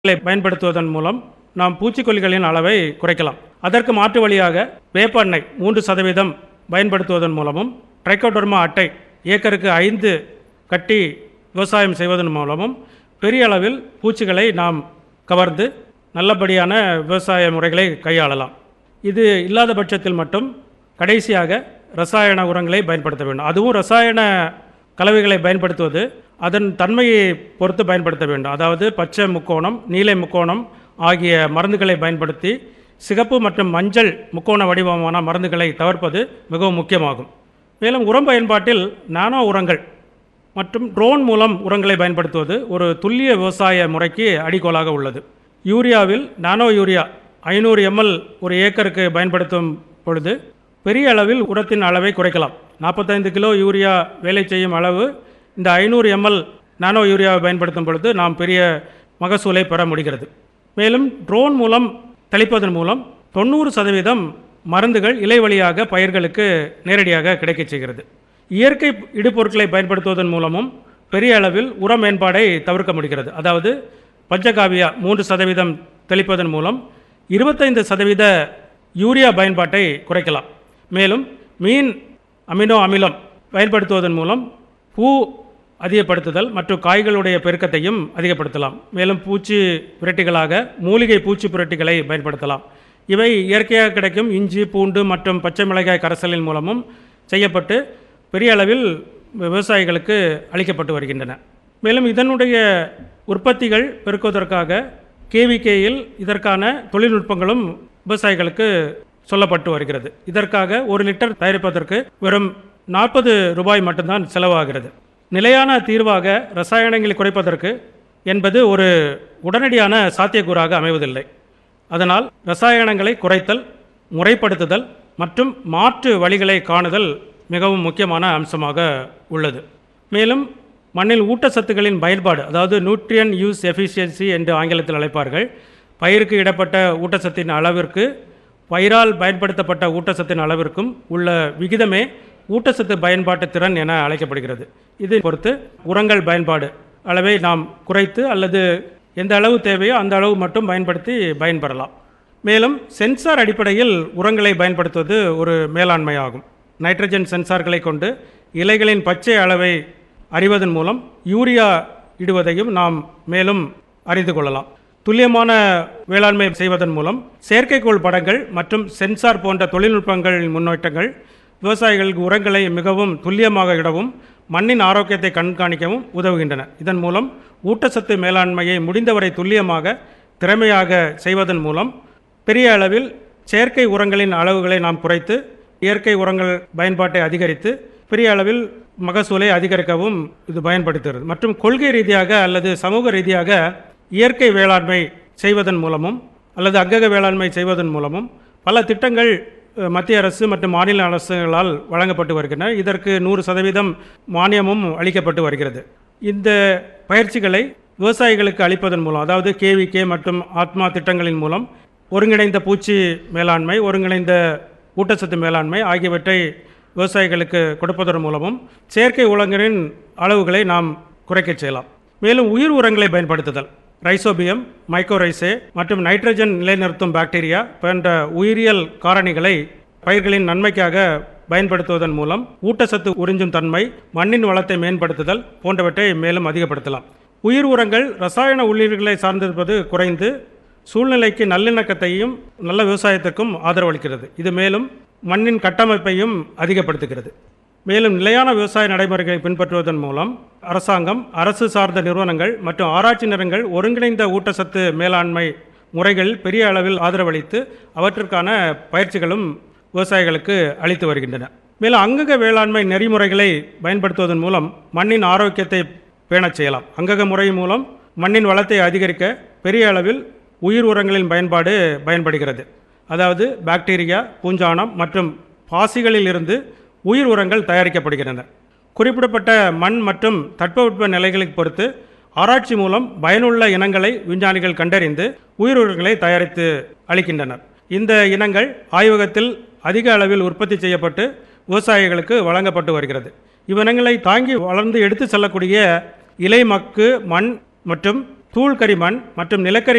களை பயன்படுத்துவதன் மூலம் நாம் பூச்சிக்கொல்லிகளின் அளவை குறைக்கலாம் அதற்கு மாற்று வழியாக வேப்ப எண்ணெய் மூன்று சதவீதம் பயன்படுத்துவதன் மூலமும் ட்ரைகோடர்மா அட்டை ஏக்கருக்கு ஐந்து கட்டி விவசாயம் செய்வதன் மூலமும் பெரிய அளவில் பூச்சிகளை நாம் கவர்ந்து நல்லபடியான விவசாய முறைகளை கையாளலாம் இது இல்லாத பட்சத்தில் மட்டும் கடைசியாக ரசாயன உரங்களை பயன்படுத்த வேண்டும் அதுவும் ரசாயன கலவைகளை பயன்படுத்துவது அதன் தன்மையை பொறுத்து பயன்படுத்த வேண்டும் அதாவது பச்சை முக்கோணம் நீலை முக்கோணம் ஆகிய மருந்துகளை பயன்படுத்தி சிகப்பு மற்றும் மஞ்சள் முக்கோண வடிவமான மருந்துகளை தவிர்ப்பது மிகவும் முக்கியமாகும் மேலும் உரம் பயன்பாட்டில் நானோ உரங்கள் மற்றும் ட்ரோன் மூலம் உரங்களை பயன்படுத்துவது ஒரு துல்லிய விவசாய முறைக்கு அடிக்கோலாக உள்ளது யூரியாவில் நானோ யூரியா ஐநூறு எம்எல் ஒரு ஏக்கருக்கு பயன்படுத்தும் பொழுது பெரிய அளவில் உரத்தின் அளவை குறைக்கலாம் நாற்பத்தைந்து கிலோ யூரியா வேலை செய்யும் அளவு இந்த ஐநூறு எம்எல் நானோ யூரியாவை பயன்படுத்தும் பொழுது நாம் பெரிய மகசூலை பெற முடிகிறது மேலும் ட்ரோன் மூலம் தெளிப்பதன் மூலம் தொண்ணூறு சதவீதம் மருந்துகள் இலை வழியாக பயிர்களுக்கு நேரடியாக கிடைக்கச் செய்கிறது இயற்கை இடுபொருட்களை பயன்படுத்துவதன் மூலமும் பெரிய அளவில் உர மேம்பாடை தவிர்க்க முடிகிறது அதாவது பஞ்சகாவியா மூன்று சதவீதம் தெளிப்பதன் மூலம் இருபத்தைந்து சதவீத யூரியா பயன்பாட்டை குறைக்கலாம் மேலும் மீன் அமினோ அமிலம் பயன்படுத்துவதன் மூலம் பூ அதிகப்படுத்துதல் மற்றும் காய்களுடைய பெருக்கத்தையும் அதிகப்படுத்தலாம் மேலும் பூச்சி புரட்டிகளாக மூலிகை பூச்சி புரட்டிகளை பயன்படுத்தலாம் இவை இயற்கையாக கிடைக்கும் இஞ்சி பூண்டு மற்றும் பச்சை மிளகாய் கரைசலின் மூலமும் செய்யப்பட்டு பெரிய அளவில் விவசாயிகளுக்கு அளிக்கப்பட்டு வருகின்றன மேலும் இதனுடைய உற்பத்திகள் பெருக்குவதற்காக கேவிகேயில் இதற்கான தொழில்நுட்பங்களும் விவசாயிகளுக்கு சொல்லப்பட்டு வருகிறது இதற்காக ஒரு லிட்டர் தயாரிப்பதற்கு வெறும் நாற்பது ரூபாய் மட்டும்தான் செலவாகிறது நிலையான தீர்வாக ரசாயனங்களை குறைப்பதற்கு என்பது ஒரு உடனடியான சாத்தியக்கூறாக அமைவதில்லை அதனால் ரசாயனங்களை குறைத்தல் முறைப்படுத்துதல் மற்றும் மாற்று வழிகளை காணுதல் மிகவும் முக்கியமான அம்சமாக உள்ளது மேலும் மண்ணில் ஊட்டச்சத்துக்களின் பயன்பாடு அதாவது நியூட்ரியன் யூஸ் எஃபிஷியன்சி என்று ஆங்கிலத்தில் அழைப்பார்கள் பயிருக்கு இடப்பட்ட ஊட்டச்சத்தின் அளவிற்கு பயிரால் பயன்படுத்தப்பட்ட ஊட்டச்சத்தின் அளவிற்கும் உள்ள விகிதமே ஊட்டச்சத்து பயன்பாட்டு திறன் என அழைக்கப்படுகிறது இதை பொறுத்து உரங்கள் பயன்பாடு அளவை நாம் குறைத்து அல்லது எந்த அளவு தேவையோ அந்த அளவு மட்டும் பயன்படுத்தி பயன்பெறலாம் மேலும் சென்சார் அடிப்படையில் உரங்களை பயன்படுத்துவது ஒரு மேலாண்மையாகும் நைட்ரஜன் சென்சார்களை கொண்டு இலைகளின் பச்சை அளவை அறிவதன் மூலம் யூரியா இடுவதையும் நாம் மேலும் அறிந்து கொள்ளலாம் துல்லியமான வேளாண்மை செய்வதன் மூலம் செயற்கைக்கோள் படங்கள் மற்றும் சென்சார் போன்ற தொழில்நுட்பங்களின் முன்னேற்றங்கள் விவசாயிகளுக்கு உரங்களை மிகவும் துல்லியமாக இடவும் மண்ணின் ஆரோக்கியத்தை கண்காணிக்கவும் உதவுகின்றன இதன் மூலம் ஊட்டச்சத்து மேலாண்மையை முடிந்தவரை துல்லியமாக திறமையாக செய்வதன் மூலம் பெரிய அளவில் செயற்கை உரங்களின் அளவுகளை நாம் குறைத்து இயற்கை உரங்கள் பயன்பாட்டை அதிகரித்து பெரிய அளவில் மகசூலை அதிகரிக்கவும் இது பயன்படுத்துகிறது மற்றும் கொள்கை ரீதியாக அல்லது சமூக ரீதியாக இயற்கை வேளாண்மை செய்வதன் மூலமும் அல்லது அங்கக வேளாண்மை செய்வதன் மூலமும் பல திட்டங்கள் மத்திய அரசு மற்றும் மாநில அரசுகளால் வழங்கப்பட்டு வருகின்றன இதற்கு நூறு சதவீதம் மானியமும் அளிக்கப்பட்டு வருகிறது இந்த பயிற்சிகளை விவசாயிகளுக்கு அளிப்பதன் மூலம் அதாவது கேவிகே மற்றும் ஆத்மா திட்டங்களின் மூலம் ஒருங்கிணைந்த பூச்சி மேலாண்மை ஒருங்கிணைந்த ஊட்டச்சத்து மேலாண்மை ஆகியவற்றை விவசாயிகளுக்கு கொடுப்பதன் மூலமும் செயற்கை உலங்களின் அளவுகளை நாம் குறைக்கச் செய்யலாம் மேலும் உயிர் உரங்களை பயன்படுத்துதல் ரைசோபியம் மைக்கோரைசே மற்றும் நைட்ரஜன் நிலைநிறுத்தும் பாக்டீரியா போன்ற உயிரியல் காரணிகளை பயிர்களின் நன்மைக்காக பயன்படுத்துவதன் மூலம் ஊட்டச்சத்து உறிஞ்சும் தன்மை மண்ணின் வளத்தை மேம்படுத்துதல் போன்றவற்றை மேலும் அதிகப்படுத்தலாம் உயிர் உரங்கள் ரசாயன உள்ளீடுகளை சார்ந்திருப்பது குறைந்து சூழ்நிலைக்கு நல்லிணக்கத்தையும் நல்ல விவசாயத்திற்கும் ஆதரவளிக்கிறது இது மேலும் மண்ணின் கட்டமைப்பையும் அதிகப்படுத்துகிறது மேலும் நிலையான விவசாய நடைமுறைகளை பின்பற்றுவதன் மூலம் அரசாங்கம் அரசு சார்ந்த நிறுவனங்கள் மற்றும் ஆராய்ச்சி நிறுவனங்கள் ஒருங்கிணைந்த ஊட்டச்சத்து மேலாண்மை முறைகள் பெரிய அளவில் ஆதரவளித்து அவற்றிற்கான பயிற்சிகளும் விவசாயிகளுக்கு அளித்து வருகின்றன மேலும் அங்கக வேளாண்மை நெறிமுறைகளை பயன்படுத்துவதன் மூலம் மண்ணின் ஆரோக்கியத்தை பேணச் செய்யலாம் அங்கக முறை மூலம் மண்ணின் வளத்தை அதிகரிக்க பெரிய அளவில் உயிர் உரங்களின் பயன்பாடு பயன்படுகிறது அதாவது பாக்டீரியா பூஞ்சானம் மற்றும் பாசிகளில் இருந்து உயிர் உரங்கள் தயாரிக்கப்படுகின்றன குறிப்பிடப்பட்ட மண் மற்றும் தட்பவெட்ப நிலைகளை பொறுத்து ஆராய்ச்சி மூலம் பயனுள்ள இனங்களை விஞ்ஞானிகள் கண்டறிந்து உயிர் உரங்களை தயாரித்து அளிக்கின்றனர் இந்த இனங்கள் ஆய்வகத்தில் அதிக அளவில் உற்பத்தி செய்யப்பட்டு விவசாயிகளுக்கு வழங்கப்பட்டு வருகிறது இவ்வினங்களை தாங்கி வளர்ந்து எடுத்து செல்லக்கூடிய இலை மக்கு மண் மற்றும் தூள் கரிமண் மற்றும் நிலக்கரி